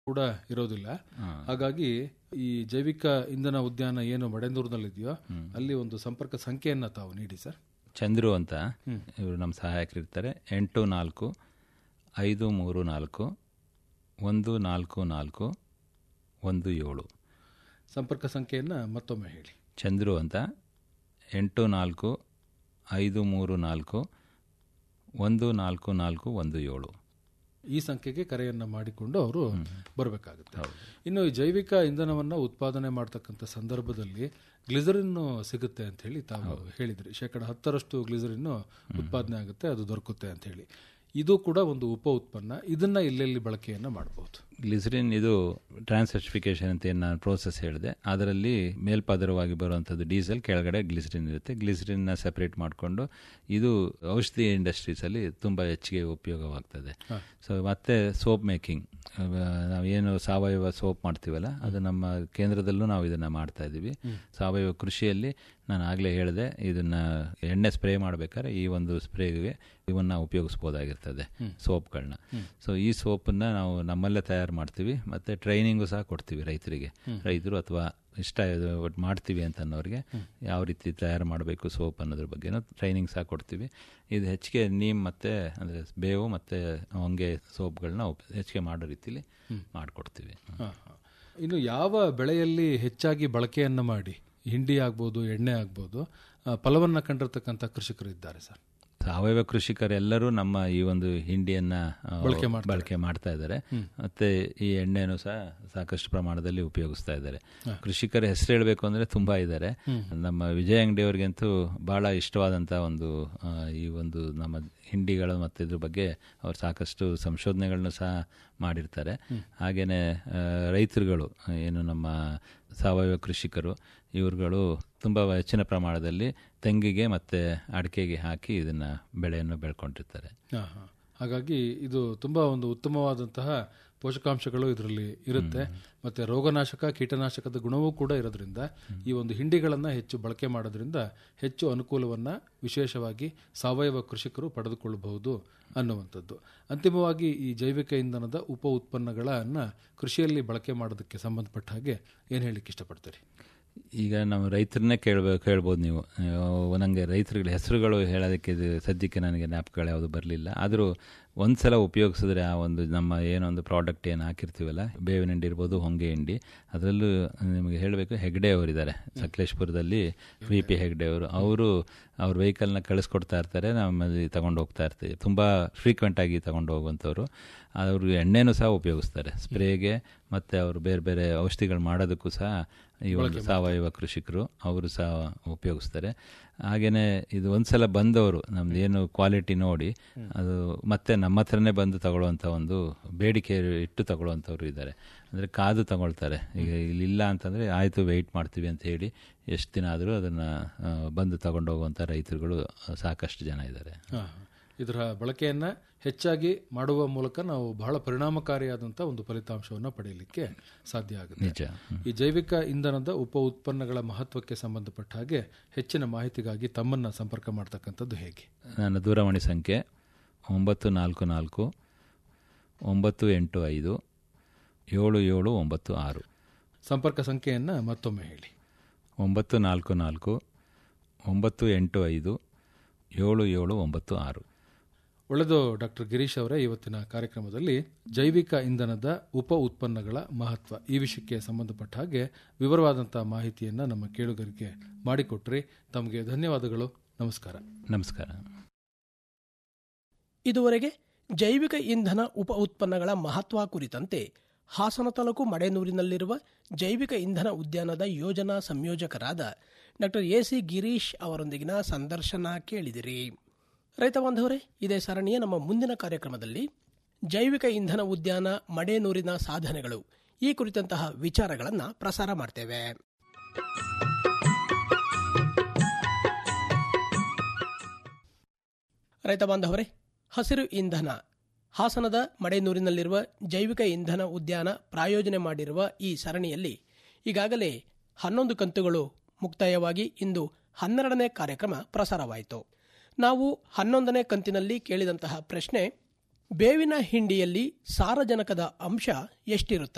ಕೂಡ ಇರೋದಿಲ್ಲ ಹಾಗಾಗಿ ಈ ಜೈವಿಕ ಇಂಧನ ಉದ್ಯಾನ ಏನು ಮಡೆಂದೂರಿನಲ್ಲಿದೆಯೋ ಅಲ್ಲಿ ಒಂದು ಸಂಪರ್ಕ ಸಂಖ್ಯೆಯನ್ನ ತಾವು ನೀಡಿ ಸರ್ ಚಂದ್ರು ಅಂತ ಇವರು ನಮ್ಮ ಸಹಾಯಕರಿರ್ತಾರೆ ಎಂಟು ನಾಲ್ಕು ಐದು ಮೂರು ನಾಲ್ಕು ಒಂದು ನಾಲ್ಕು ನಾಲ್ಕು ಒಂದು ಏಳು ಸಂಪರ್ಕ ಸಂಖ್ಯೆಯನ್ನ ಮತ್ತೊಮ್ಮೆ ಹೇಳಿ ಚಂದ್ರು ಅಂತ ಎಂಟು ನಾಲ್ಕು ಐದು ಮೂರು ನಾಲ್ಕು ಒಂದು ನಾಲ್ಕು ನಾಲ್ಕು ಒಂದು ಏಳು ಈ ಸಂಖ್ಯೆಗೆ ಕರೆಯನ್ನ ಮಾಡಿಕೊಂಡು ಅವರು ಬರಬೇಕಾಗುತ್ತೆ ಇನ್ನು ಈ ಜೈವಿಕ ಇಂಧನವನ್ನ ಉತ್ಪಾದನೆ ಮಾಡ್ತಕ್ಕಂಥ ಸಂದರ್ಭದಲ್ಲಿ ಗ್ಲಿಸರಿನ್ ಸಿಗುತ್ತೆ ಅಂತ ಹೇಳಿ ತಾವು ಹೇಳಿದ್ರಿ ಶೇಕಡ ಹತ್ತರಷ್ಟು ಗ್ಲಿಸರಿನ್ ಉತ್ಪಾದನೆ ಆಗುತ್ತೆ ಅದು ದೊರಕುತ್ತೆ ಅಂತ ಹೇಳಿ ಇದು ಕೂಡ ಒಂದು ಉಪ ಉತ್ಪನ್ನ ಇದನ್ನ ಎಲ್ಲೆಲ್ಲಿ ಬಳಕೆಯನ್ನ ಮಾಡಬಹುದು ಗ್ಲಿಸರಿನ್ ಇದು ಟ್ರಾನ್ಸರ್ಟಿಫಿಕೇಶನ್ ಅಂತ ಏನು ನಾನು ಪ್ರೋಸೆಸ್ ಹೇಳಿದೆ ಅದರಲ್ಲಿ ಮೇಲ್ಪದರವಾಗಿ ಬರುವಂಥದ್ದು ಡೀಸೆಲ್ ಕೆಳಗಡೆ ಗ್ಲಿಸರಿನ್ ಇರುತ್ತೆ ಗ್ಲಿಸರಿನ್ನ ಸೆಪರೇಟ್ ಮಾಡಿಕೊಂಡು ಇದು ಔಷಧಿ ಇಂಡಸ್ಟ್ರೀಸಲ್ಲಿ ತುಂಬ ಹೆಚ್ಚಿಗೆ ಉಪಯೋಗವಾಗ್ತದೆ ಸೊ ಮತ್ತೆ ಸೋಪ್ ಮೇಕಿಂಗ್ ನಾವೇನು ಸಾವಯವ ಸೋಪ್ ಮಾಡ್ತೀವಲ್ಲ ಅದು ನಮ್ಮ ಕೇಂದ್ರದಲ್ಲೂ ನಾವು ಇದನ್ನು ಮಾಡ್ತಾ ಇದ್ದೀವಿ ಸಾವಯವ ಕೃಷಿಯಲ್ಲಿ ನಾನು ಆಗಲೇ ಹೇಳಿದೆ ಇದನ್ನ ಎಣ್ಣೆ ಸ್ಪ್ರೇ ಮಾಡಬೇಕಾದ್ರೆ ಈ ಒಂದು ಸ್ಪ್ರೇಗೆ ಇವನ್ನ ಉಪಯೋಗಿಸ್ಬೋದಾಗಿರ್ತದೆ ಸೋಪ್ಗಳನ್ನ ಸೊ ಈ ಸೋಪನ್ನ ನಾವು ನಮ್ಮಲ್ಲೇ ತಯಾರು ಮಾಡ್ತೀವಿ ಮತ್ತೆ ಟ್ರೈನಿಂಗು ಸಹ ಕೊಡ್ತೀವಿ ರೈತರಿಗೆ ರೈತರು ಅಥವಾ ಇಷ್ಟ ಇದು ಒಟ್ಟು ಮಾಡ್ತೀವಿ ಅಂತ ಅನ್ನೋರಿಗೆ ಯಾವ ರೀತಿ ತಯಾರು ಮಾಡಬೇಕು ಸೋಪ್ ಅನ್ನೋದ್ರ ಬಗ್ಗೆನೂ ಟ್ರೈನಿಂಗ್ ಸಹ ಕೊಡ್ತೀವಿ ಇದು ಹೆಚ್ಚಿಗೆ ನೀಮ್ ಮತ್ತೆ ಅಂದರೆ ಬೇವು ಮತ್ತು ಹೊಂಗೆ ಸೋಪ್ಗಳನ್ನ ಹೆಚ್ಚಿಗೆ ಮಾಡೋ ರೀತಿಲಿ ಮಾಡಿಕೊಡ್ತೀವಿ ಹಾ, ಹಾ. ಇನ್ನು ಯಾವ ಬೆಳೆಯಲ್ಲಿ ಹೆಚ್ಚಾಗಿ ಬಳಕೆಯನ್ನ ಮಾಡಿ ಹಿಂಡಿ ಆಗ್ಬೋದು ಎಣ್ಣೆ ಆಗ್ಬೋದು ಆ, ಫಲವನ್ನ ಕಂಡಿರ್ತಕ್ಕಂಥ ಕೃಷಿಕರು ಇದ್ದಾರೆ ಸರ್ ಸಾವಯವ ಕೃಷಿಕರೆಲ್ಲರೂ ನಮ್ಮ ಈ ಒಂದು ಹಿಂಡಿಯನ್ನ ಆ, ಬಳಕೆ ಮಾಡ್ತಾರೆ. ಬಳಕೆ ಮಾಡ್ತಾ ಇದ್ದಾರೆ ಮತ್ತೆ ಈ ಎಣ್ಣೆನೂ ಸಹ ಸಾಕಷ್ಟು ಪ್ರಮಾಣದಲ್ಲಿ ಉಪಯೋಗಿಸ್ತಾ ಇದ್ದಾರೆ ಕೃಷಿಕರ ಹೆಸರು ಹೇಳಬೇಕು ಅಂದ್ರೆ ತುಂಬಾ ಇದ್ದಾರೆ ನಮ್ಮ ವಿಜಯ ಅಂಗಡಿಯವರಿಗಂತೂ ಬಹಳ ಇಷ್ಟವಾದಂತ ಒಂದು ಆ, ಈ ಒಂದು ನಮ್ಮ ಹಿಂಡಿಗಳು ಮತ್ತು ಇದ್ರ ಬಗ್ಗೆ ಅವ್ರು ಸಾಕಷ್ಟು ಸಂಶೋಧನೆಗಳನ್ನು ಸಹ ಮಾಡಿರ್ತಾರೆ ಹಾಗೇನೆ ಆ, ರೈತರುಗಳು ಏನು ನಮ್ಮ ಸಾವಯವ ಕೃಷಿಕರು ಇವ್ರುಗಳು ತುಂಬ ಹೆಚ್ಚಿನ ಪ್ರಮಾಣದಲ್ಲಿ ತೆಂಗಿಗೆ ಮತ್ತು ಅಡಿಕೆಗೆ ಹಾಕಿ ಇದನ್ನ ಬೆಳೆಯನ್ನು ಬೆಳ್ಕೊಂಡಿರ್ತಾರೆ ಹಾ, ಹಾ. ಹಾಗಾಗಿ ಇದು ತುಂಬಾ ಒಂದು ಉತ್ತಮವಾದಂತಹ ಪೋಷಕಾಂಶಗಳು ಇದರಲ್ಲಿ ಇರುತ್ತೆ ಮತ್ತೆ ರೋಗನಾಶಕ ಕೀಟನಾಶಕದ ಗುಣವೂ ಕೂಡ ಇರೋದ್ರಿಂದ ಈ ಒಂದು ಹಿಂಡಿಗಳನ್ನ ಹೆಚ್ಚು ಬಳಕೆ ಮಾಡೋದ್ರಿಂದ ಹೆಚ್ಚು ಅನುಕೂಲವನ್ನ ವಿಶೇಷವಾಗಿ ಸಾವಯವ ಕೃಷಿಕರು ಪಡೆದುಕೊಳ್ಳಬಹುದು ಅನ್ನುವಂಥದ್ದು ಅಂತಿಮವಾಗಿ ಈ ಜೈವಿಕ ಇಂಧನದ ಉಪ ಉತ್ಪನ್ನಗಳನ್ನ ಕೃಷಿಯಲ್ಲಿ ಬಳಕೆ ಮಾಡೋದಕ್ಕೆ ಸಂಬಂಧಪಟ್ಟ ಹಾಗೆ ಏನು ಹೇಳಲಿಕ್ಕೆ ಇಷ್ಟಪಡ್ತೀರಿ ಈಗ ನಾವು ರೈತರನ್ನೇ ಕೇಳ್ಬೇಕು ಕೇಳ್ಬೋದು ನೀವು ಅಹ್, ನನಗೆ ರೈತರುಗಳ ಹೆಸರುಗಳು ಹೇಳೋದಕ್ಕೆ ಇದು ಸದ್ಯಕ್ಕೆ ನನಗೆ ಜ್ಞಾಪಕಗಳು ಯಾವುದು ಬರಲಿಲ್ಲ ಆದರೂ ಒಂದ್ಸಲ ಉಪಯೋಗಿಸಿದ್ರೆ ಆ ಒಂದು ನಮ್ಮ ಏನೊಂದು ಪ್ರಾಡಕ್ಟ್ ಏನು ಹಾಕಿರ್ತೀವಲ್ಲ ಬೇವಿನ ಹಿಂಡಿ ಇರ್ಬೋದು ಹೊಂಗೆ ಹಿಂಡಿ ಅದರಲ್ಲೂ ನಿಮಗೆ ಹೇಳಬೇಕು ಹೆಗ್ಡೆ ಅವರಿದ್ದಾರೆ ಸಕಲೇಶ್ಪುರದಲ್ಲಿ ವಿ ಪಿ ಹೆಗ್ಡೆ ಅವರು ಅವರು ಅವ್ರ ವೆಹಿಕಲ್ನ ಕಳಿಸ್ಕೊಡ್ತಾ ಇರ್ತಾರೆ ನಮ್ಮಲ್ಲಿ ತಗೊಂಡು ಹೋಗ್ತಾ ಇರ್ತೀವಿ ತುಂಬ ಫ್ರೀಕ್ವೆಂಟ್ ಆಗಿ ತಗೊಂಡು ಹೋಗುವಂಥವ್ರು ಅವರು ಎಣ್ಣೆನೂ ಸಹ ಉಪಯೋಗಿಸ್ತಾರೆ ಸ್ಪ್ರೇಗೆ ಮತ್ತು ಅವರು ಬೇರೆ ಬೇರೆ ಔಷಧಿಗಳು ಮಾಡೋದಕ್ಕೂ ಸಹ ಈ ಒಂದು ಸಾವಯವ ಕೃಷಿಕರು ಅವರು ಸಹ ಉಪಯೋಗಿಸ್ತಾರೆ ಹಾಗೇನೆ ಇದು ಒಂದ್ಸಲ ಬಂದವರು ನಮ್ದು ಏನು ಕ್ವಾಲಿಟಿ ನೋಡಿ ಅದು ಮತ್ತೆ ನಮ್ಮ ಹತ್ರನೇ ಬಂದು ತಗೊಳ್ಳುವಂಥ ಒಂದು ಬೇಡಿಕೆ ಇಟ್ಟು ತಗೊಳ್ಳುವಂಥವ್ರು ಇದ್ದಾರೆ ಅಂದರೆ ಕಾದು ತಗೊಳ್ತಾರೆ ಈಗ ಇಲ್ಲಿಲ್ಲ ಅಂತಂದರೆ ಆಯಿತು ವೆಯ್ಟ್ ಮಾಡ್ತೀವಿ ಅಂತ ಹೇಳಿ ಎಷ್ಟು ದಿನ ಆದರೂ ಅದನ್ನು ಬಂದು ತಗೊಂಡು ಹೋಗುವಂಥ ರೈತರುಗಳು ಸಾಕಷ್ಟು ಜನ ಇದ್ದಾರೆ ಹಾ, ಹಾ. ಇದರ ಬಳಕೆಯನ್ನ ಹೆಚ್ಚಾಗಿ ಮಾಡುವ ಮೂಲಕ ನಾವು ಬಹಳ ಪರಿಣಾಮಕಾರಿಯಾದಂಥ ಒಂದು ಫಲಿತಾಂಶವನ್ನು ಪಡೆಯಲಿಕ್ಕೆ ಸಾಧ್ಯ ಆಗುತ್ತೆ ನಿಜ ಈ ಜೈವಿಕ ಇಂಧನದ ಉಪ ಉತ್ಪನ್ನಗಳ ಮಹತ್ವಕ್ಕೆ ಸಂಬಂಧಪಟ್ಟ ಹಾಗೆ ಹೆಚ್ಚಿನ ಮಾಹಿತಿಗಾಗಿ ತಮ್ಮನ್ನ ಸಂಪರ್ಕ ಮಾಡ್ತಕ್ಕಂಥದ್ದು ಹೇಗೆ ನನ್ನ ದೂರವಾಣಿ ಸಂಖ್ಯೆ ಒಂಬತ್ತು ನಾಲ್ಕು ನಾಲ್ಕು ಒಂಬತ್ತು ಎಂಟು ಐದು ಏಳು ಏಳು ಒಂಬತ್ತು ಆರು ಸಂಪರ್ಕ ಸಂಖ್ಯೆಯನ್ನ ಮತ್ತೊಮ್ಮೆ ಹೇಳಿ ಒಂಬತ್ತು ನಾಲ್ಕು ನಾಲ್ಕು ಒಂಬತ್ತು ಎಂಟು ಐದು ಏಳು ಏಳು ಒಂಬತ್ತು ಆರು ಒಳ್ಳೆದು ಡಾಕ್ಟರ್ ಗಿರೀಶ್ ಅವರೇ ಇವತ್ತಿನ ಕಾರ್ಯಕ್ರಮದಲ್ಲಿ ಜೈವಿಕ ಇಂಧನದ ಉಪ ಉತ್ಪನ್ನಗಳ ಮಹತ್ವ ಈ ವಿಷಯಕ್ಕೆ ಸಂಬಂಧಪಟ್ಟ ಹಾಗೆ ವಿವರವಾದಂತಹ ಮಾಹಿತಿಯನ್ನ ನಮ್ಮ ಕೇಳುಗರಿಗೆ ಮಾಡಿಕೊಟ್ರಿ ತಮಗೆ ಧನ್ಯವಾದಗಳು ನಮಸ್ಕಾರ ನಮಸ್ಕಾರ ಇದುವರೆಗೆ ಜೈವಿಕ ಇಂಧನ ಉಪ ಉತ್ಪನ್ನಗಳ ಮಹತ್ವ ಕುರಿತಂತೆ ಹಾಸನ ತಾಲೂಕು ಮಡೆನೂರಿನಲ್ಲಿರುವ ಜೈವಿಕ ಇಂಧನ ಉದ್ಯಾನದ ಯೋಜನಾ ಸಂಯೋಜಕರಾದ ಡಾಕ್ಟರ್ ಎಸಿ ಗಿರೀಶ್ ಅವರೊಂದಿಗಿನ ಸಂದರ್ಶನ ಕೇಳಿದಿರಿ ರೈತ ಬಾಂಧವರೇ ಇದೇ ಸರಣಿಯ ನಮ್ಮ ಮುಂದಿನ ಕಾರ್ಯಕ್ರಮದಲ್ಲಿ ಜೈವಿಕ ಇಂಧನ ಉದ್ಯಾನ ಮಡೇನೂರಿನ ಸಾಧನೆಗಳು ಈ ಕುರಿತಂತಹ ವಿಚಾರಗಳನ್ನು ಪ್ರಸಾರ ಮಾಡ್ತೇವೆ ರೈತ ಬಾಂಧವರೇ ಹಸಿರು ಇಂಧನ ಹಾಸನದ ಮಡೆನೂರಿನಲ್ಲಿರುವ ಜೈವಿಕ ಇಂಧನ ಉದ್ಯಾನ ಪ್ರಾಯೋಜನೆ ಮಾಡಿರುವ ಈ ಸರಣಿಯಲ್ಲಿ ಈಗಾಗಲೇ ಹನ್ನೊಂದು ಕಂತುಗಳು ಮುಕ್ತಾಯವಾಗಿ ಇಂದು ಹನ್ನೆರಡನೇ ಕಾರ್ಯಕ್ರಮ ಪ್ರಸಾರವಾಯಿತು ನಾವು ಹನ್ನೊಂದನೇ ಕಂತಿನಲ್ಲಿ ಕೇಳಿದಂತಹ ಪ್ರಶ್ನೆ ಬೇವಿನ ಹಿಂಡಿಯಲ್ಲಿ ಸಾರಜನಕದ ಅಂಶ ಎಷ್ಟಿರುತ್ತದೆ